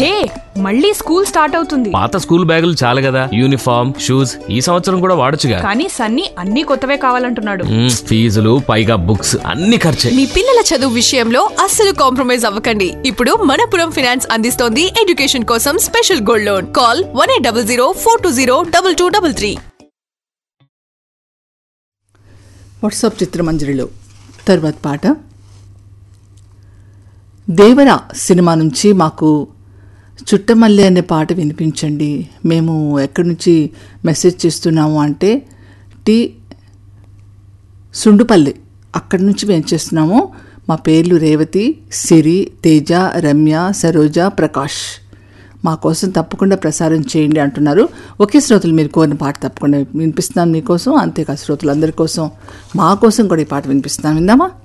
హే మళ్ళీ school start అవుతుంది పాత స్కూల్ బ్యాగులు చాలు కదా యూనిఫామ్ షూస్ ఈ సంవత్సరం కూడా వాడొచ్చుగా కానీ సన్నీ అన్ని కొత్తవే కావాలంటున్నాడు మ్మ్, ఫీజులు పైగా బుక్స్ అన్ని ఖర్చే మీ పిల్లల చదువు విషయంలో అస్సలు కాంప్రమైజ్ అవ్వకండి ఇప్పుడు మనపురం ఫినాన్స్ అందిస్తోంది ఎడ్యుకేషన్ కోసం special gold loan call one eight double zero four two zero double two double three WhatsApp చిత్రమంజరిలో తర్వాత పాట దేవర సినిమా నుంచి మాకు చుట్టమల్లి అనే పాట వినిపించండి మేము ఎక్కడి నుంచి మెసేజ్ చేస్తున్నాము అంటే టి సుండుపల్లి అక్కడి నుంచి మేము చేస్తున్నాము మా పేర్లు రేవతి సిరి తేజ రమ్య సరోజ ప్రకాష్ మా కోసం తప్పకుండా ప్రసారం చేయండి అంటున్నారు ఒకే శ్రోతలు మీరు కోరిన పాట తప్పకుండా వినిపిస్తున్నాను మీకోసం అంతేకాదు శ్రోతలందరి కోసం మా కోసం కూడా ఈ పాట వినిపిస్తున్నాను విందామా